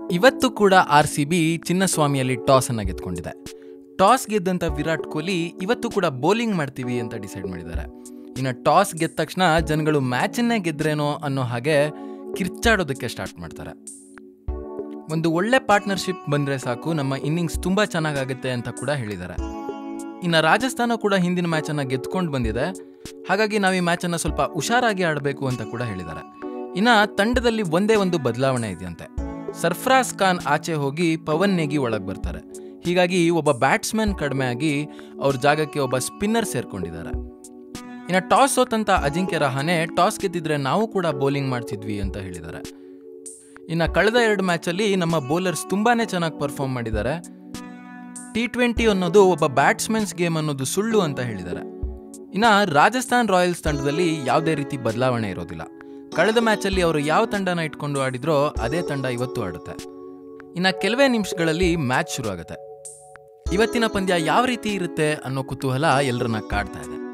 ಇವತ್ತು ಕೂಡ R C B ಚಿನ್ನಸ್ವಾಮಿಯಲ್ಲಿ ಟಾಸ್ ಅನ್ನ ಗೆದ್ಕೊಂಡಿದೆ ಟಾಸ್ ಗೆದ್ದಂತ ವಿರಾಟ್ ಕೊಹ್ಲಿ ಇವತ್ತು ಕೂಡ ಬೌಲಿಂಗ್ ಮಾಡ್ತೀವಿ ಅಂತ ಡಿಸೈಡ್ ಮಾಡಿದ್ದಾರೆ ಇನ್ನು ಟಾಸ್ ಗೆದ್ದ ತಕ್ಷಣ ಜನಗಳು ಮ್ಯಾಚನ್ನೇ ಗೆದ್ರೇನೋ ಅನ್ನೋ ಹಾಗೆ ಕಿರ್ಚಾಡೋದಕ್ಕೆ ಸ್ಟಾರ್ಟ್ ಮಾಡ್ತಾರೆ ಒಂದು ಒಳ್ಳೆ ಪಾರ್ಟ್ನರ್ಶಿಪ್ ಬಂದರೆ ಸಾಕು ನಮ್ಮ ಇನ್ನಿಂಗ್ಸ್ ತುಂಬ ಚೆನ್ನಾಗಾಗುತ್ತೆ ಅಂತ ಕೂಡ ಹೇಳಿದ್ದಾರೆ ಇನ್ನು ರಾಜಸ್ಥಾನ ಕೂಡ ಹಿಂದಿನ ಮ್ಯಾಚನ್ನು ಗೆದ್ಕೊಂಡು ಬಂದಿದೆ ಹಾಗಾಗಿ ನಾವು ಈ ಮ್ಯಾಚನ್ನು ಸ್ವಲ್ಪ ಹುಷಾರಾಗಿ ಆಡಬೇಕು ಅಂತ ಕೂಡ ಹೇಳಿದ್ದಾರೆ ಇನ್ನು ತಂಡದಲ್ಲಿ ಒಂದೇ ಒಂದು ಬದಲಾವಣೆ ಇದೆಯಂತೆ ಸರ್ಫರಾಜ್ ಖಾನ್ ಆಚೆ ಹೋಗಿ ಪವನ್ ನೇಗಿ ಒಳಗೆ ಬರ್ತಾರೆ ಹೀಗಾಗಿ ಒಬ್ಬ ಬ್ಯಾಟ್ಸ್ಮನ್ ಕಡಿಮೆ ಆಗಿ ಅವ್ರ ಜಾಗಕ್ಕೆ ಒಬ್ಬ ಸ್ಪಿನ್ನರ್ ಸೇರ್ಕೊಂಡಿದ್ದಾರೆ ಇನ್ನು ಟಾಸ್ ಸೋತಂತ ಅಜಿಂಕ್ಯ ರಹಾನೆ ಟಾಸ್ ಗೆದ್ದಿದ್ರೆ ನಾವು ಕೂಡ ಬೌಲಿಂಗ್ ಮಾಡ್ತಿದ್ವಿ ಅಂತ ಹೇಳಿದ್ದಾರೆ ಇನ್ನು ಕಳೆದ ಎರಡು ಮ್ಯಾಚಲ್ಲಿ ನಮ್ಮ ಬೌಲರ್ಸ್ ತುಂಬಾನೇ ಚೆನ್ನಾಗಿ ಪರ್ಫಾರ್ಮ್ ಮಾಡಿದ್ದಾರೆ ಟಿ ಟ್ವೆಂಟಿ ಅನ್ನೋದು ಒಬ್ಬ ಬ್ಯಾಟ್ಸ್ಮನ್ಸ್ ಗೇಮ್ ಅನ್ನೋದು ಸುಳ್ಳು ಅಂತ ಹೇಳಿದ್ದಾರೆ ಇನ್ನು ರಾಜಸ್ಥಾನ್ ರಾಯಲ್ಸ್ ತಂಡದಲ್ಲಿ ಯಾವುದೇ ರೀತಿ ಬದಲಾವಣೆ ಇರೋದಿಲ್ಲ ಕಳೆದ ಮ್ಯಾಚಲ್ಲಿ ಅವರು ಯಾವ ತಂಡನ ಇಟ್ಕೊಂಡು ಆಡಿದ್ರೋ ಅದೇ ತಂಡ ಇವತ್ತು ಆಡುತ್ತೆ ಇನ್ನು ಕೆಲವೇ ನಿಮಿಷಗಳಲ್ಲಿ ಮ್ಯಾಚ್ ಶುರು ಆಗುತ್ತೆ ಇವತ್ತಿನ ಪಂದ್ಯ ಯಾವ ರೀತಿ ಇರುತ್ತೆ ಅನ್ನೋ ಕುತೂಹಲ ಎಲ್ಲರನ್ನ ಕಾಡ್ತಾ ಇದೆ